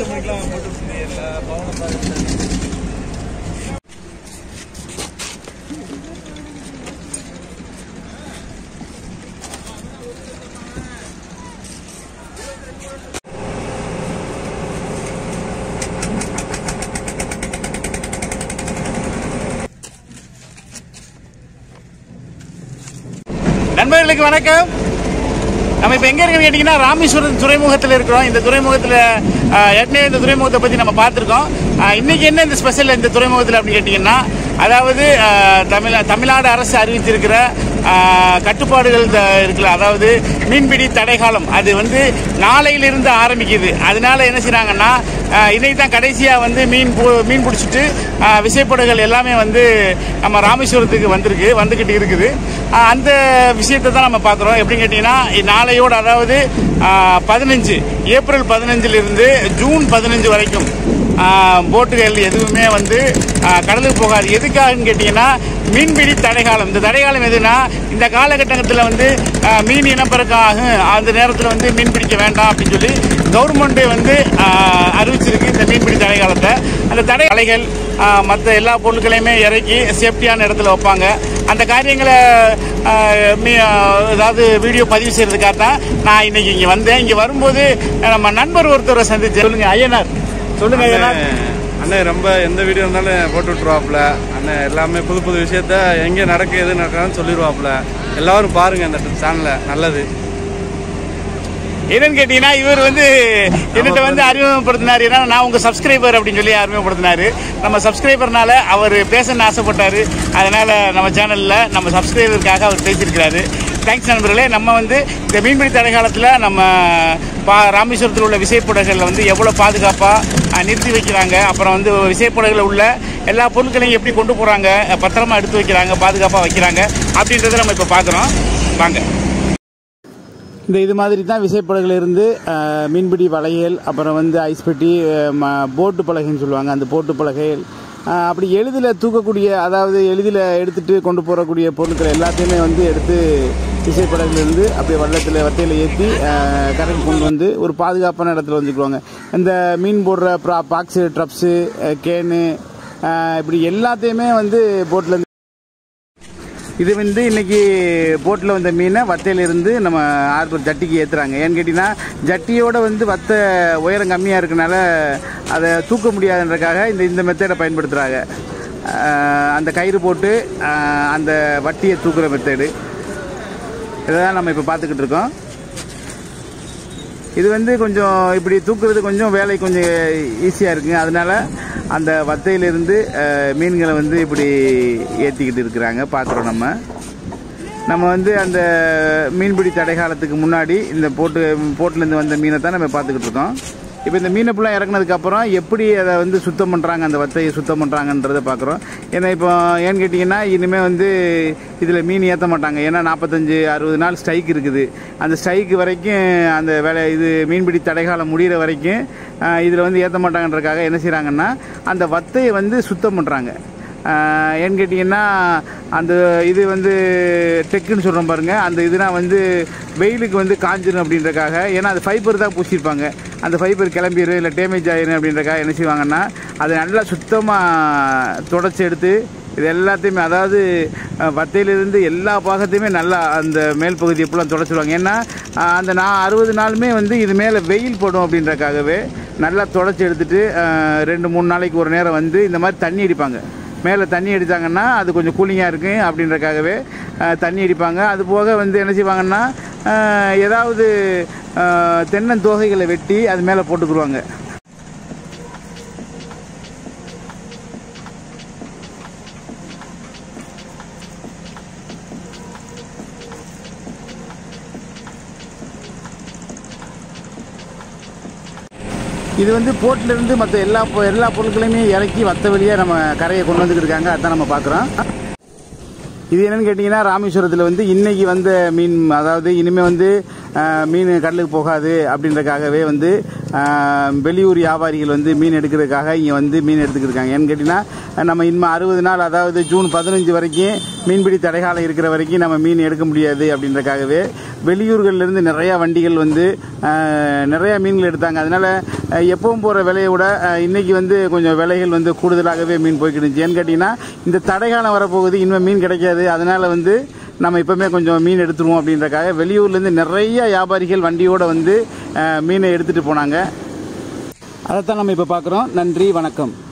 மணிக்கெல்லாம் போட்டு எல்லா பவனம் பார்த்து நண்பர்களுக்கு வணக்கம் நம்ம இப்போ எங்கே இருக்கோம்னு கேட்டிங்கன்னா ராமேஸ்வரம் துறைமுகத்தில் இருக்கிறோம் இந்த துறைமுகத்தில் ஆஹ், ஏற்கனவே இந்த துறைமுகத்தை பற்றி நம்ம பார்த்துருக்கோம் ஆஹ், இன்னைக்கு என்ன இந்த ஸ்பெஷல் இந்த துறைமுகத்தில் அப்படின்னு கேட்டிங்கன்னா அதாவது ஆஹ், தமிழ் தமிழ்நாடு அரசு அறிவித்திருக்கிற ஆஹ், கட்டுப்பாடுகள் த- இருக்குல்ல அதாவது மீன்பிடி தடைகாலம் அது வந்து நாளையிலிருந்து ஆரம்பிக்குது அதனால என்ன செய்றாங்கன்னா ஆஹ், இன்னைக்கு தான் கடைசியாக வந்து மீன் பு- மீன் பிடிச்சிட்டு ஆஹ், விசைப்படகுகள் எல்லாமே வந்து நம்ம ராமேஸ்வரத்துக்கு வந்திருக்கு வந்துக்கிட்டு இருக்குது ஆஹ், அந்த விஷயத்தை தான் நம்ம பார்க்குறோம் எப்படின்னு கேட்டிங்கன்னா நாளையோடு அதாவது பதினஞ்சு ஏப்ரல் பதினஞ்சிலிருந்து ஜூன் பதினஞ்சு வரைக்கும் ஆஹ், போட்டுகள் எதுவுமே வந்து ஆஹ், கடலுக்கு போகாது எதுக்காகன்னு கேட்டிங்கன்னா மீன்பிடி தடைகாலம் இந்த தடைகாலம் எதுனா இந்த காலகட்டத்தில் வந்து ஆஹ், மீன் இனப்பெருக்கம் ஆகும் அந்த நேரத்தில் வந்து மீன் பிடிக்க வேண்டாம் அப்படின்னு சொல்லி கவர்மெண்ட் வந்து ஆஹ், அறிவிச்சிருக்கு இந்த மீன்பிடி தடை காலத்தை அந்த தடை அலைகள் மற்ற எல்லா பொருட்களையுமே இறக்கி சேஃப்டியான இடத்துல வைப்பாங்க அந்த காரியங்களை ஆஹ், மீ- ஆஹ், அதாவது வீடியோ பதிவு செய்யறதுக்காக தான் நான் இன்னைக்கு இங்கே வந்தேன் இங்கே வரும்போது நம்ம நண்பர் ஒருத்தரை சந்திச்சேன் சொல்லுங்க ஐயனார் சொல்லுங்க ஐயனார் அண்ணன் ரொம்ப எந்த வீடியோ இருந்தாலும் போட்டு விட்டுருவாப்புல அண்ணன் எல்லாமே புது புது விஷயத்த எங்கே நடக்கு எது நடக்காதுன்னு சொல்லிடுவாப்புல எல்லாரும் பாருங்க இந்த சேனலை நல்லது என்னன்னு கேட்டீங்கன்னா இவர் வந்து என்னட்ட வந்து அறிமுகப்படுத்தினாரு ஏன்னா நான் உங்க சப்ஸ்கிரைபர் அப்படின்னு சொல்லி அறிமுகப்படுத்தினாரு நம்ம சப்ஸ்கிரைபர்னால அவர் பேசணும்னு ஆசைப்பட்டாரு அதனால நம்ம சேனல்ல நம்ம சப்ஸ்கிரைபருக்காக அவர் பேசியிருக்கிறாரு தேங்க்ஸ் நண்பர்களே நம்ம வந்து இந்த மீன்பிடி தடை காலத்தில் நம்ம பா ராமேஸ்வரத்தில் உள்ள விசைப்படகுகளில் வந்து எவ்வளோ பாதுகாப்பாக நிறுத்தி வைக்கிறாங்க அப்புறம் வந்து விசைப்படகுல உள்ள எல்லா பொருட்களையும் எப்படி கொண்டு போகிறாங்க பத்திரமா எடுத்து வைக்கிறாங்க பாதுகாப்பாக வைக்கிறாங்க அப்படின்றத நம்ம இப்போ பார்க்குறோம் வாங்க இந்த இது மாதிரி தான் விசைப்படகுல இருந்து அஹ், மீன்பிடி வளையல் அப்புறம் வந்து ஐஸ் பெட்டி அஹ், ம- போட்டு பலகைன்னு சொல்லுவாங்க அந்த போட்டு பலகைகள் அஹ், அப்படி எளிதில் தூக்கக்கூடிய அதாவது எளிதில் எடுத்துட்டு கொண்டு போகக்கூடிய பொருட்கள் எல்லாத்தையுமே வந்து எடுத்து விசைப்படகுல இருந்து அப்படியே வள்ளத்தில் வட்டையில் ஏற்றி கரைக்கு கொண்டு வந்து ஒரு பாதுகாப்பான இடத்துல வச்சுக்குவாங்க இந்த மீன் போடுற ப்ரா பாக்ஸு ட்ரப்ஸு கேனு அஹ், இப்படி எல்லாத்தையுமே வந்து போட்டில் இருந்து இது வந்து இன்னைக்கு போட்டில் வந்த மீனை வத்தையில இருந்து நம்ம ஆர்பர் ஜட்டிக்கு ஏற்றுறாங்க ஏன்னு கேட்டிங்கன்னா ஜட்டியோட வந்து வத்தை உயரம் கம்மியாக இருக்கனால அதை தூக்க முடியாதுன்றக்காக இந்த இந்த மெத்தடை பயன்படுத்துகிறாங்க அந்த கயிறு போட்டு ஆஹ், அந்த வட்டியை தூக்குற மெத்தடு இதை தான் நம்ம இப்போ பார்த்துக்கிட்டு இருக்கோம் இது வந்து கொஞ்சம் இப்படி தூக்குறது கொஞ்சம் வேலை கொஞ்சம் ஈஸியாக இருக்குங்க அதனால அந்த வத்தையிலிருந்து அஹ், மீன்களை வந்து இப்படி ஏற்றிக்கிட்டு இருக்கிறாங்க பார்க்குறோம் நம்ம நம்ம வந்து அந்த மீன்பிடி தடை காலத்துக்கு முன்னாடி இந்த போட்டு போட்டிலேருந்து வந்த மீனை தான் நம்ம பார்த்துக்கிட்டு இருக்கோம் இப்போ இந்த மீனை ஃபுல்லாக இறக்குனதுக்கு அப்புறம் எப்படி அதை வந்து சுத்தம் பண்ணுறாங்க அந்த வத்தையை சுத்தம் பண்ணுறாங்கன்றதை பார்க்குறோம் ஏன்னா இப்போ ஏன்னு கேட்டிங்கன்னா இனிமேல் வந்து இதில் மீன் ஏற்ற மாட்டாங்க ஏன்னா நாற்பத்தஞ்சு அறுபது நாள் ஸ்ட்ரைக் இருக்குது அந்த ஸ்ட்ரைக்கு வரைக்கும் அந்த வேலை இது மீன்பிடி தடைகாலம் முடிகிற வரைக்கும் இதில் வந்து ஏற்ற மாட்டாங்கன்றக்காக என்ன செய்கிறாங்கன்னா அந்த வத்தையை வந்து சுத்தம் பண்ணுறாங்க ஆஹ் ஏன்னு கேட்டிங்கன்னா அந்த இது வந்து டெக்குன்னு சொல்கிறோம் பாருங்க அந்த இதுனா வந்து வெயிலுக்கு வந்து காஞ்சிரும் அப்படின்றக்காக ஏன்னா அது ஃபைபர் தான் பூசியிருப்பாங்க அந்த ஃபைபர் கிளம்பிடும் இல்லை டேமேஜ் ஆயிரும் அப்படின்றக்காக என்ன செய்வாங்கன்னா அதை நல்லா சுத்தமாக தொடச்சி எடுத்து இது எல்லாத்தையுமே அதாவது அஹ், வத்தையிலிருந்து எல்லா பாகத்தையுமே நல்லா அந்த மேல் பகுதியை ஃபுல்லாக தொடச்சிடுவாங்க ஏன்னா அஹ், அந்த நான் அறுபது நாளுமே வந்து இது மேலே வெயில் படும் அப்படின்றக்காகவே நல்லா தொடச்சி எடுத்துட்டு அஹ், ரெண்டு மூணு நாளைக்கு ஒரு நேரம் வந்து இந்த மாதிரி தண்ணி அடிப்பாங்க மேலே தண்ணி அடித்தாங்கன்னா அது கொஞ்சம் கூலிங்காக இருக்கும் அப்படின்றக்காகவே அஹ், தண்ணி அடிப்பாங்க அது போக வந்து என்ன செய்வாங்கன்னா அஹ், ஏதாவது அஹ், தென்னந்தோகைகளை வெட்டி அது மேலே போட்டுக்குருவாங்க இது வந்து போட்ல இருந்து மற்ற எல்லா பொ- எல்லா பொருட்களையுமே இறக்கி வத்த வழியாக நம்ம கரையை கொண்டு வந்துக்கிட்டு இருக்காங்க அதான் நம்ம பார்க்குறோம் இது என்னன்னு கேட்டிங்கன்னா ராமேஸ்வரத்தில் வந்து இன்னைக்கு வந்த மீன் அதாவது இனிமேல் வந்து அஹ், மீன் கடலுக்கு போகாது அப்படின்றக்காகவே வந்து அஹ், வெளியூர் வியாபாரிகள் வந்து மீன் எடுக்கிறதுக்காக இங்கே வந்து மீன் எடுத்துக்கிட்டு இருக்காங்க ஏன்னு கேட்டிங்கன்னா நம்ம இன்னும் அறுபது நாள் அதாவது ஜூன் பதினஞ்சு வரைக்கும் மீன்பிடி தடைகாலம் இருக்கிற வரைக்கும் நம்ம மீன் எடுக்க முடியாது அப்படின்றக்காகவே வெளியூர்கள்லேருந்து நிறையா வண்டிகள் வந்து அஹ், நிறையா மீன்கள் எடுத்தாங்க அதனால அஹ், எப்பவும் போகிற விலையை விட அஹ், இன்னைக்கு வந்து கொஞ்சம் விலைகள் வந்து கூடுதலாகவே மீன் போய்க்கிட்டு இருந்துச்சு ஏன்னு கேட்டிங்கன்னா இந்த தடைகாலம் வரப்போகுது இனிமேல் மீன் கிடைக்காது அதனால வந்து நம்ம இப்போமே கொஞ்சம் மீன் எடுத்துருவோம் அப்படின்றக்காக வெளியூர்லேருந்து நிறைய வியாபாரிகள் வண்டியோட வந்து அஹ், மீனை எடுத்துகிட்டு போனாங்க அதைத்தான் நம்ம இப்போ பார்க்குறோம் நன்றி வணக்கம்